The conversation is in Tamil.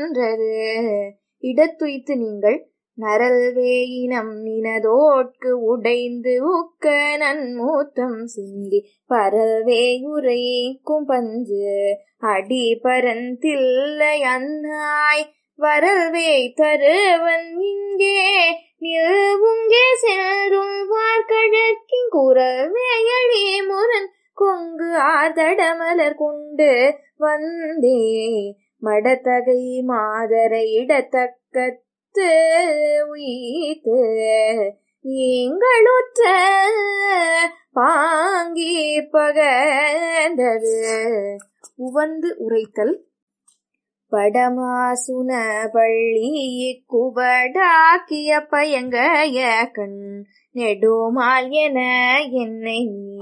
நின்றது இடத்துய்த்து நீங்கள் நரல் வேயினம் நினதோட்கு உடைந்து உக்க நன்மூத்தம் சிந்தி பரல்வே உரைக்கும் பஞ்சு அடி பரந்தில்லை அன்னாய் வரல்வே தருவன் இங்கே நில்வுங்கே செல்றும் வார்கழக்கின் குரல் வேயழி முரண் கொங்கு ஆதடமலர் கொண்டு வந்தே மடத்தகை மாதரை இடத்தக்கத்து உயித்து நீங்களுற்ற பாங்கி பகந்தது உவந்து உரைத்தல் படமாசுன பள்ளி குவடாக்கிய பயங்கய கண் நெடுமால் என என்னை நீ